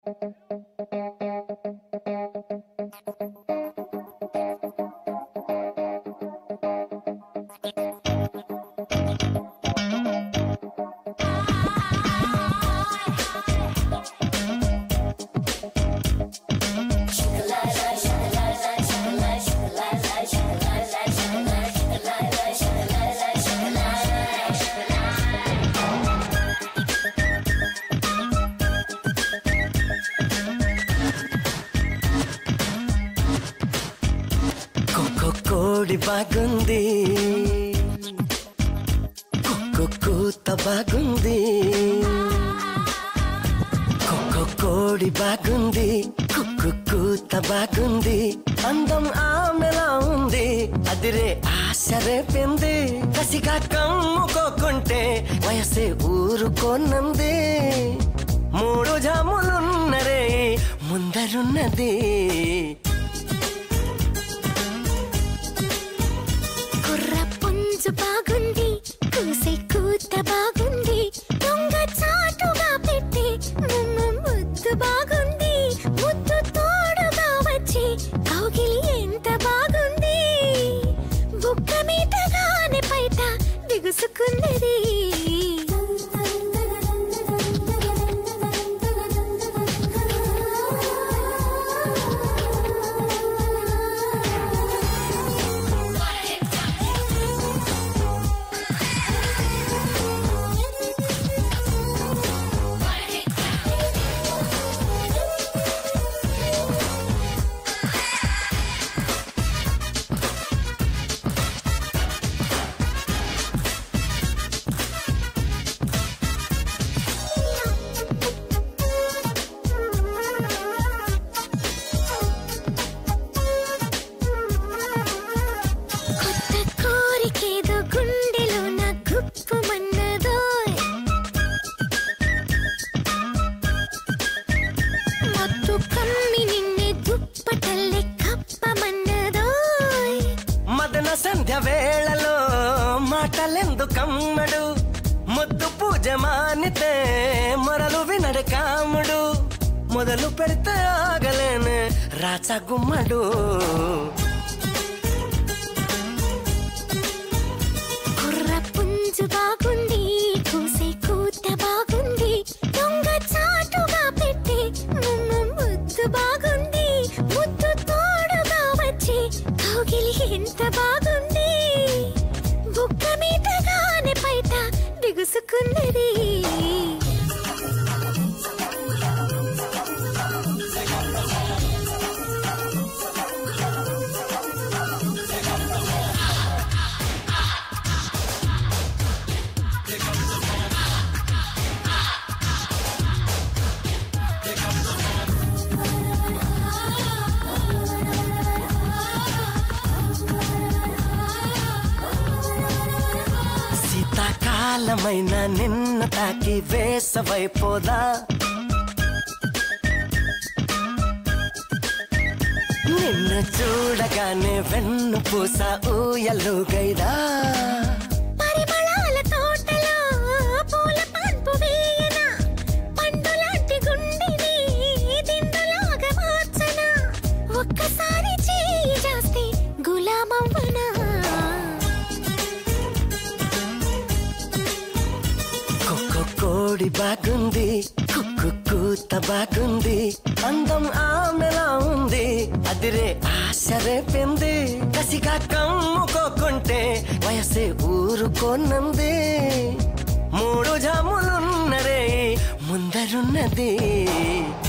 కుక్కు కోడి బాగుంది కుక్కు కూత బాగుంది కుక్కు కోడి బాగుంది కుక్కు కూత బాగుంది అందం ఆమెలా ఉంది అదిరే ఆశ రేపింది కసిగా కమ్ముకోకుంటే వయసే ఊరుకోనంది మూడు జాములున్నరే ముందరున్నది కుర్ర పుంజు బాగుంది కూసే కూత బాగుంది దొంగ చాటుగా పెట్టి ముమ్ము ముద్దు బాగుంది ముద్దు తోడుగా వచ్చి కౌగిలి ఎంత బాగుంది బుక్క మీదగానే బయట దిగుసుకున్నది కొత్త కోరికేదో గుండెలో నా గుప్పుమన్నదోయ్ మత్తు కమ్మి నిన్నే దుప్పటల్లే కప్పమన్నదోయ్ మదన సంధ్య వేళలో మాటలెందుకమ్మడు ముద్దు పూజ మానితే మొరలు వినడు కాముడు మొదలు పెడితే ఆగలేను రాచ గుమ్మడు కుర్ర పుంజు బాగుంది కూసే కూత బాగుంది దొంగ చాటుగా పెట్టి ముమ్ము ముద్దు బాగుంది ముద్దు తోడుగా వచ్చి కౌగిలి ఎంత బాగుంది బుక్క మీదగానే బయట దిగుసుకున్నది శీతాకాలమైన నిన్న తాకి వేసవైపోదా నిన్ను చూడగానే వెన్ను పూస ఊయలుగైదా పరిమళాల తోటలో పూల పాన్పు వేయనా పండులాంటి గుండెని దిండులాగా మార్చనా ఒక్కసారి చేయి చేస్తే గులామవ్వనా కుక్కు కోడి బాగుంది కుక్కు కూత బాగుంది అందం ఆమెలా ఉంది అదిరే ఆశ రేపింది కసిగా కమ్ముకోకుంటే వయసే ఊరుకోనంది మూడు జాములున్నరే ముందరున్నది